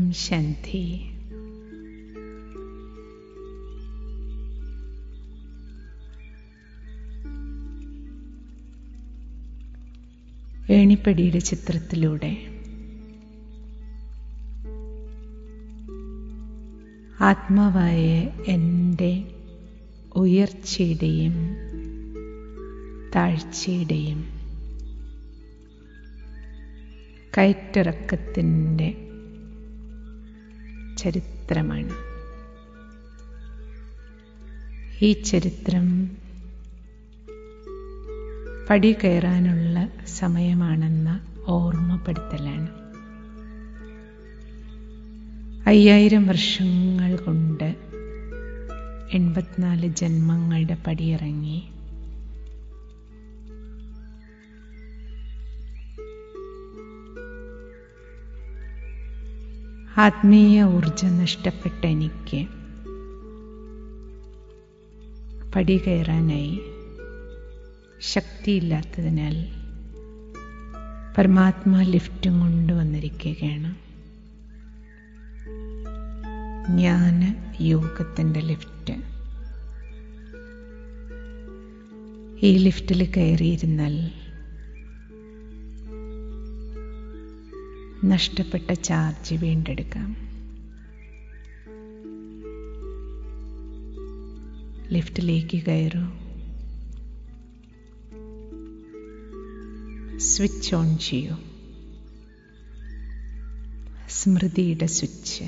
ശാന്തി ഏണിപ്പടിയുടെ ചിത്രത്തിലൂടെ ആത്മാവായ എൻ്റെ ഉയർച്ചയുടെയും താഴ്ചയുടെയും കയറ്റിറക്കത്തിൻ്റെ ചരിത്രമാണ് ഈ ചരിത്രം പടി കയറാനുള്ള സമയമാണെന്ന ഓർമ്മപ്പെടുത്തലാണ് അയ്യായിരം വർഷങ്ങൾ കൊണ്ട് എൺപത്തിനാല് ജന്മങ്ങളുടെ പടിയിറങ്ങി ആത്മീയ ഊർജം നഷ്ടപ്പെട്ട എനിക്ക് പടി കയറാനായി ശക്തിയില്ലാത്തതിനാൽ പരമാത്മാ ലിഫ്റ്റും കൊണ്ടുവന്നിരിക്കുകയാണ് ജ്ഞാന യോഗത്തിൻ്റെ ലിഫ്റ്റ് ഈ ലിഫ്റ്റിൽ കയറിയിരുന്നാൽ നഷ്ടപ്പെട്ട ചാർജ് വീണ്ടെടുക്കാം ലിഫ്റ്റിലേക്ക് കയറൂ സ്വിച്ച് ഓൺ ചെയ്യൂ സ്മൃതിയുടെ സ്വിച്ച്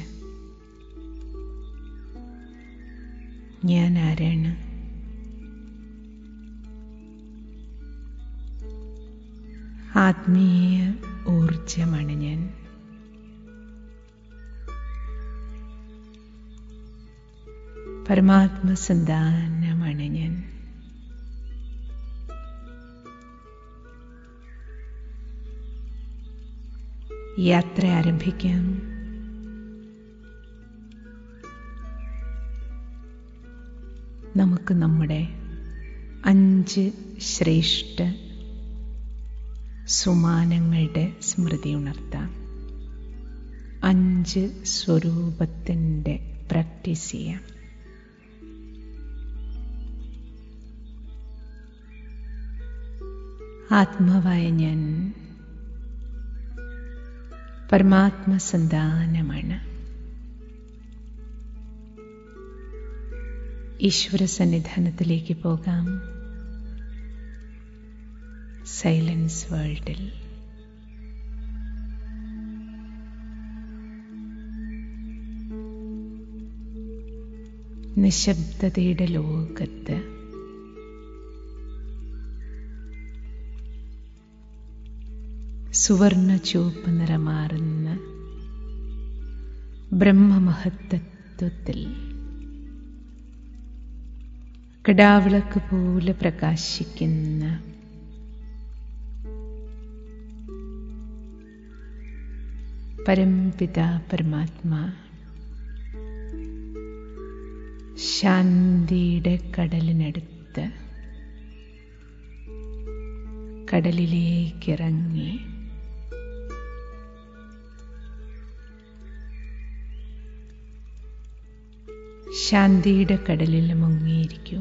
ഞാൻ ആരാണ് ആത്മീയ ഊർജമാണ് ഞാൻ പരമാത്മസന്താനമാണ് ഞാൻ യാത്ര ആരംഭിക്കാം നമുക്ക് നമ്മുടെ അഞ്ച് ശ്രേഷ്ഠ സുമാനങ്ങളുടെ സ്മൃതി ഉണർത്താം അഞ്ച് സ്വരൂപത്തിൻ്റെ പ്രാക്ടീസ് ചെയ്യാം ആത്മാവായ ഞാൻ പരമാത്മസന്താനമാണ് ഈശ്വര സന്നിധാനത്തിലേക്ക് പോകാം സൈലൻസ് വേൾഡിൽ നിശബ്ദതയുടെ ലോകത്ത് സുവർണ ചുവപ്പ് നിറമാറുന്ന ബ്രഹ്മമഹത്തത്വത്തിൽ കിടാവിളക്ക് പോലെ പ്രകാശിക്കുന്ന പരംപിത പരമാത്മാ ശാന്തിയുടെ കടലിനടുത്ത് കടലിലേക്കിറങ്ങി ശാന്തിയുടെ കടലിൽ മുങ്ങിയിരിക്കൂ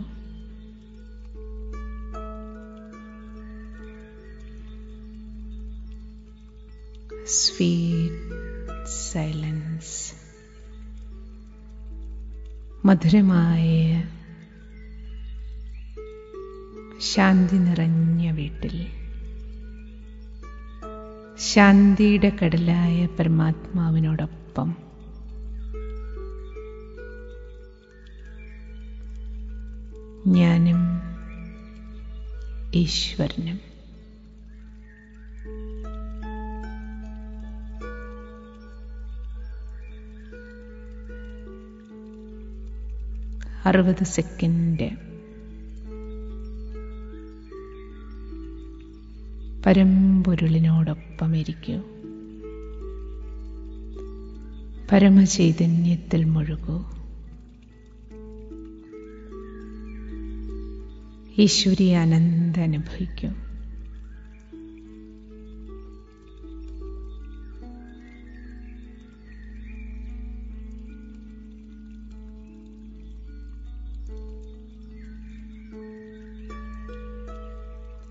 സ്വീറ്റ് സൈലൻസ് മധുരമായ ശാന്തി നിറഞ്ഞ വീട്ടിൽ ശാന്തിയുടെ കടലായ പരമാത്മാവിനോടൊപ്പം ഞാനും ഈശ്വരനും അറുപത് സെക്കൻഡ് പരമ്പൊരുളിനോടൊപ്പം ഇരിക്കൂ പരമചൈതന്യത്തിൽ മുഴുകൂ ഈശ്വരി ആനന്ദ അനുഭവിക്കൂ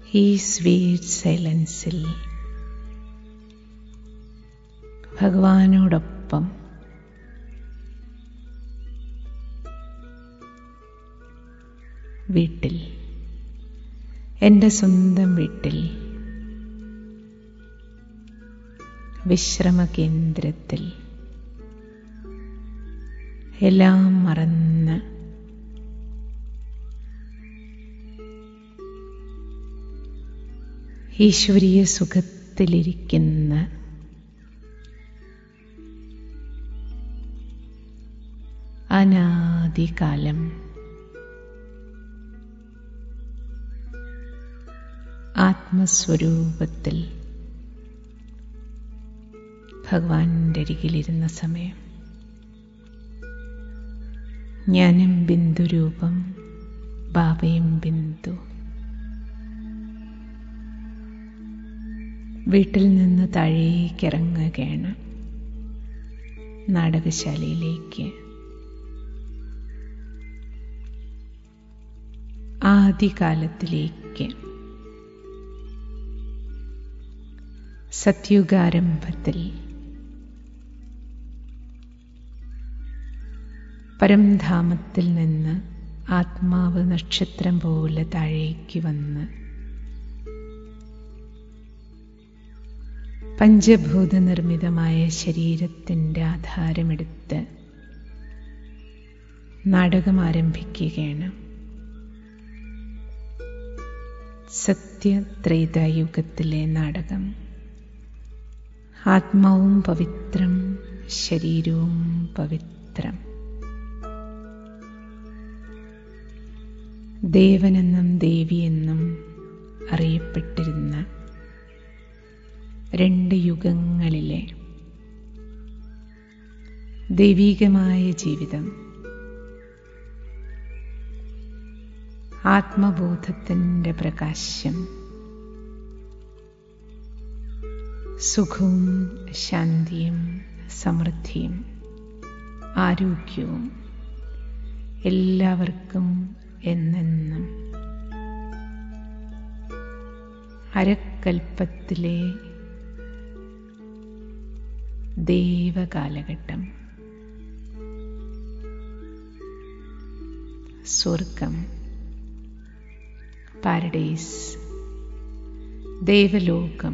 ഈ സ്വീറ്റ് സൈലൻസിൽ ഭഗവാനോടൊപ്പം വീട്ടിൽ എൻ്റെ സ്വന്തം വീട്ടിൽ വിശ്രമ കേന്ദ്രത്തിൽ എല്ലാം മറന്ന് ഈശ്വരീയ സുഖത്തിലിരിക്കുന്ന അനാദികാലം ആത്മസ്വരൂപത്തിൽ ഭഗവാന്റെ അരികിലിരുന്ന സമയം ഞാനും ബിന്ദുരൂപം ബാബയും ബിന്ദു വീട്ടിൽ നിന്ന് താഴേക്കിറങ്ങുകയാണ് നാടകശാലയിലേക്ക് ആദികാലത്തിലേക്ക് സത്യുഗാരംഭത്തിൽ പരംധാമത്തിൽ നിന്ന് ആത്മാവ് നക്ഷത്രം പോലെ താഴേക്ക് വന്ന് പഞ്ചഭൂത നിർമ്മിതമായ ശരീരത്തിൻ്റെ ആധാരമെടുത്ത് നാടകം ആരംഭിക്കുകയാണ് സത്യത്രേതായുഗത്തിലെ നാടകം ആത്മാവും പവിത്രം ശരീരവും പവിത്രം ദേവനെന്നും ദേവിയെന്നും അറിയപ്പെട്ടിരുന്ന രണ്ട് യുഗങ്ങളിലെ ദൈവീകമായ ജീവിതം ആത്മബോധത്തിൻ്റെ പ്രകാശം സുഖവും ശാന്തിയും സമൃദ്ധിയും ആരോഗ്യവും എല്ലാവർക്കും എന്നെന്നും അരക്കൽപ്പത്തിലെ ദൈവകാലഘട്ടം സ്വർഗം പാരഡൈസ് ദേവലോകം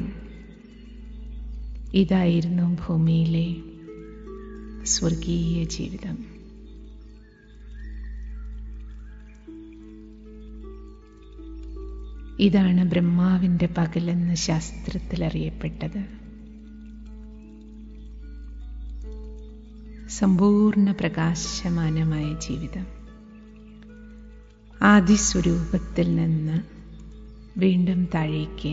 ഇതായിരുന്നു ഭൂമിയിലെ സ്വർഗീയ ജീവിതം ഇതാണ് ബ്രഹ്മാവിൻ്റെ പകലെന്ന് ശാസ്ത്രത്തിൽ അറിയപ്പെട്ടത് സമ്പൂർണ്ണ പ്രകാശമാനമായ ജീവിതം ആദിസ്വരൂപത്തിൽ നിന്ന് വീണ്ടും താഴേക്ക്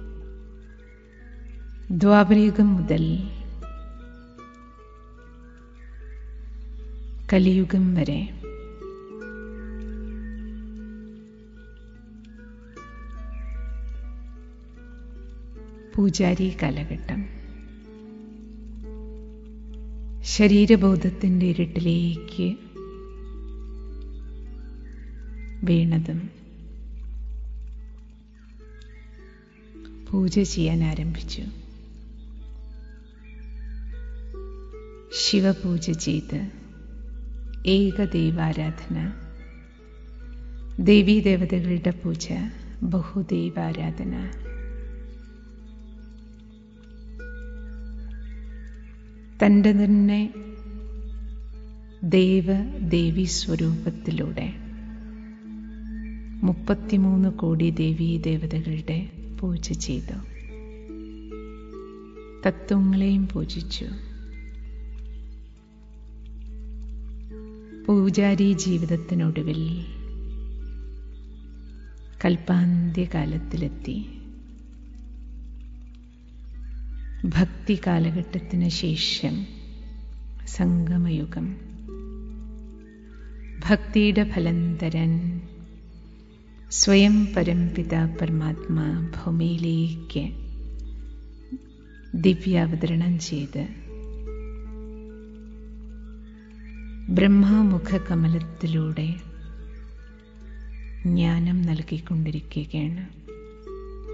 ദ്വാപരയുഗം മുതൽ കലിയുഗം വരെ പൂജാരി കാലഘട്ടം ശരീരബോധത്തിൻ്റെ ഇരുട്ടിലേക്ക് വീണതും പൂജ ചെയ്യാൻ ആരംഭിച്ചു ശിവപൂജ ചെയ്ത് ഏകദൈവാരാധന ദേവീദേവതകളുടെ പൂജ ബഹുദൈവാരാധന തൻ്റെ തന്നെ ദേവ ദേവി സ്വരൂപത്തിലൂടെ മുപ്പത്തിമൂന്ന് കോടി ദേവീ ദേവതകളുടെ പൂജ ചെയ്തു തത്വങ്ങളെയും പൂജിച്ചു പൂജാരി ജീവിതത്തിനൊടുവിൽ കൽപ്പാന്ത്യകാലത്തിലെത്തി ഭക്തി കാലഘട്ടത്തിന് ശേഷം സംഗമയുഗം ഭക്തിയുടെ ഫലം തരാൻ സ്വയം പരംപിത പരമാത്മാ ഭൂമിയിലേക്ക് ദിവ്യാവതരണം ചെയ്ത് ബ്രഹ്മാമുഖ കമലത്തിലൂടെ ജ്ഞാനം നൽകിക്കൊണ്ടിരിക്കുകയാണ്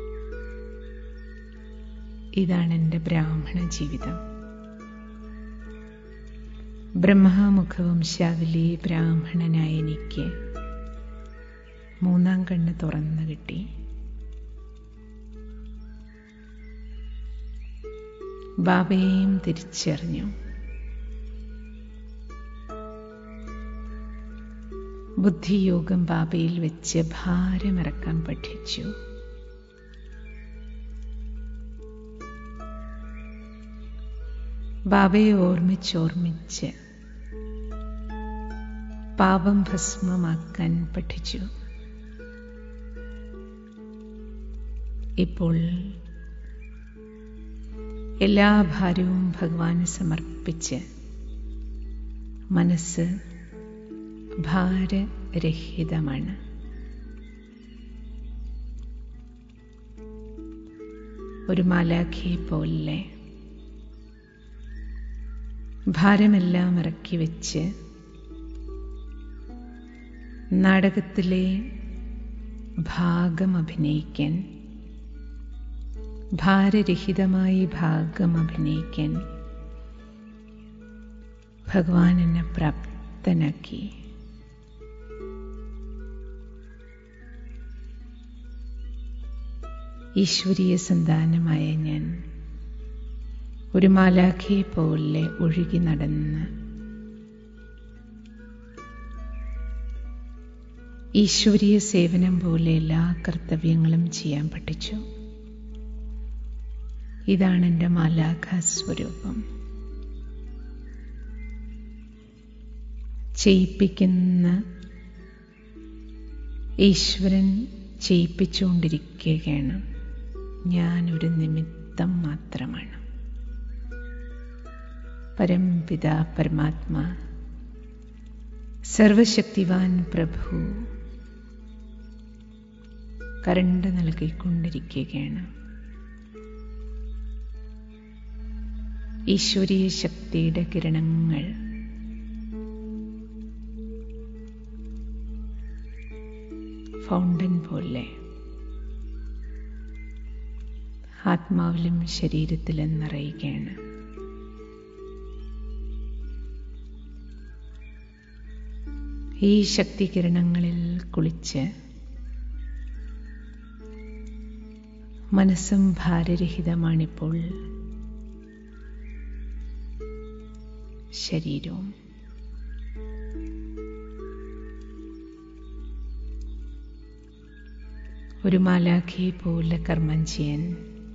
ഇതാണ് എൻ്റെ ബ്രാഹ്മണ ജീവിതം ബ്രഹ്മമുഖവംശാവലി ബ്രാഹ്മണനായ എനിക്ക് മൂന്നാം കണ്ണ് തുറന്നു കിട്ടി ബാബയെയും തിരിച്ചറിഞ്ഞു ബുദ്ധിയോഗം ബാബയിൽ വെച്ച് ഭാരമിറക്കാൻ പഠിച്ചു ബാബയെ ഓർമ്മിച്ചോർമ്മിച്ച് പാപം ഭസ്മമാക്കാൻ പഠിച്ചു ഇപ്പോൾ എല്ലാ ഭാരവും ഭഗവാന് സമർപ്പിച്ച് മനസ്സ് ഭാരരഹിതമാണ് ഒരു മാലാഖിയെ പോലെ ഭാരമെല്ലാം ഇറക്കി വെച്ച് നാടകത്തിലെ ഭാഗം അഭിനയിക്കാൻ ഭാരരഹിതമായി ഭാഗം അഭിനയിക്കാൻ ഭഗവാൻ എന്നെ പ്രാപ്തനാക്കി ഈശ്വരീയ സന്താനമായ ഞാൻ ഒരു മാലാഖയെ പോലെ ഒഴുകി നടന്ന് ഈശ്വരീയ സേവനം പോലെ എല്ലാ കർത്തവ്യങ്ങളും ചെയ്യാൻ പഠിച്ചു ഇതാണ് എൻ്റെ മാലാഖ സ്വരൂപം ചെയ്യിപ്പിക്കുന്ന ഈശ്വരൻ ചെയ്യിപ്പിച്ചുകൊണ്ടിരിക്കുകയാണ് ഞാനൊരു നിമിത്തം മാത്രമാണ് പരംപിത പരമാത്മാ സർവശക്തിവാൻ പ്രഭു കരണ്ട് നൽകിക്കൊണ്ടിരിക്കുകയാണ് ഈശ്വരീയ ശക്തിയുടെ കിരണങ്ങൾ ഫൗണ്ടൻ പോലെ ആത്മാവിലും ശരീരത്തിലും നിറയുകയാണ് ഈ ശക്തി കിരണങ്ങളിൽ കുളിച്ച് മനസ്സും ഭാരരഹിതമാണിപ്പോൾ ശരീരവും ഒരു മാലാഖയെ പോലെ കർമ്മം ചെയ്യാൻ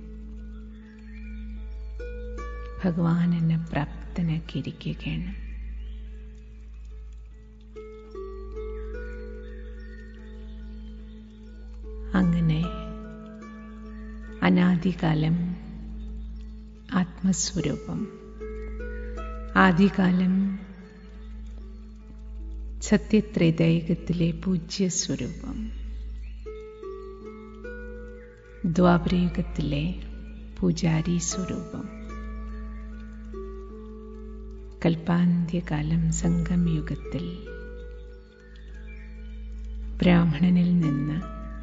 ഭഗവാൻ എന്നെ പ്രാപ്തനാക്കിയിരിക്കുകയാണ് അങ്ങനെ അനാദികാലം ആത്മസ്വരൂപം ആദികാലം സത്യത്രേദൈകത്തിലെ പൂജ്യസ്വരൂപം ദ്വാപരയുഗത്തിലെ പൂജാരി സ്വരൂപം കൽപ്പാന്ത്യകാലം സംഗമയുഗത്തിൽ ബ്രാഹ്മണനിൽ നിന്ന്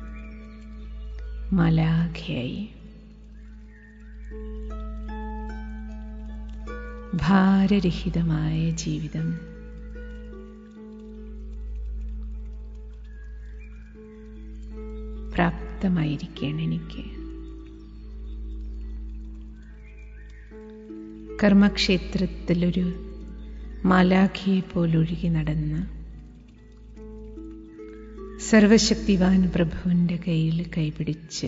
മലാഖയായി ഭാരരഹിതമായ ജീവിതം പ്രാപ്തമായിരിക്കുകയാണ് എനിക്ക് കർമ്മക്ഷേത്രത്തിലൊരു മാലാഖിയെ പോലൊഴുകി നടന്ന് സർവശക്തിവാൻ പ്രഭുവിൻ്റെ കയ്യിൽ കൈപിടിച്ച്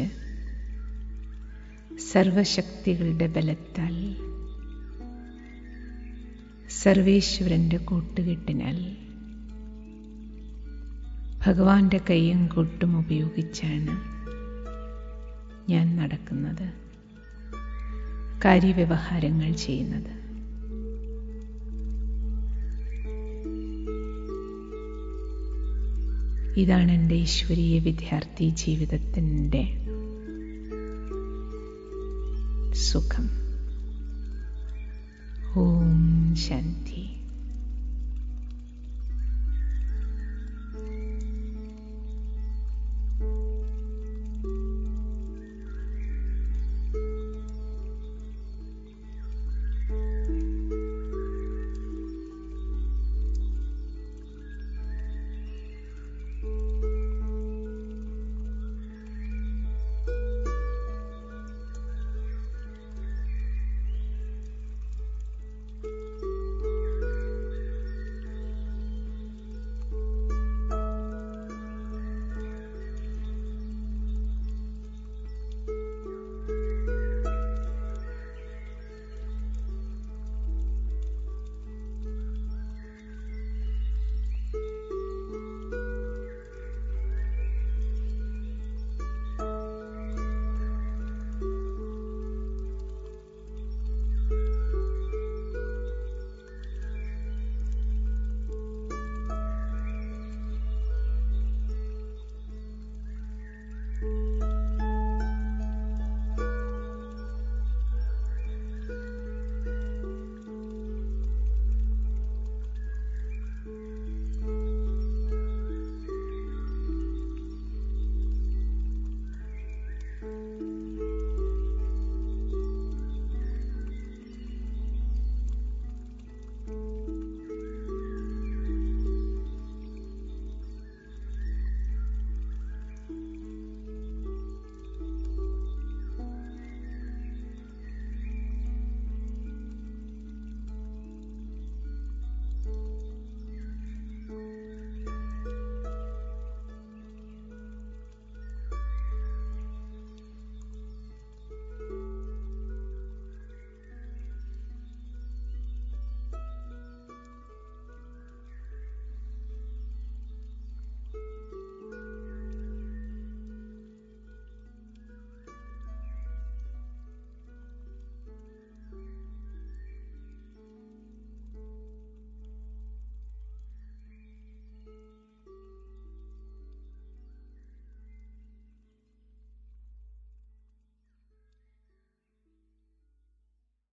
സർവശക്തികളുടെ ബലത്താൽ സർവേശ്വരൻ്റെ കൂട്ടുകെട്ടിനാൽ ഭഗവാന്റെ കൈയും കൂട്ടും ഉപയോഗിച്ചാണ് ഞാൻ നടക്കുന്നത് കാര്യവ്യവഹാരങ്ങൾ ചെയ്യുന്നത് ഇതാണ് എൻ്റെ ഈശ്വരീയ വിദ്യാർത്ഥി ജീവിതത്തിൻ്റെ സുഖം ഓം ശാന്തി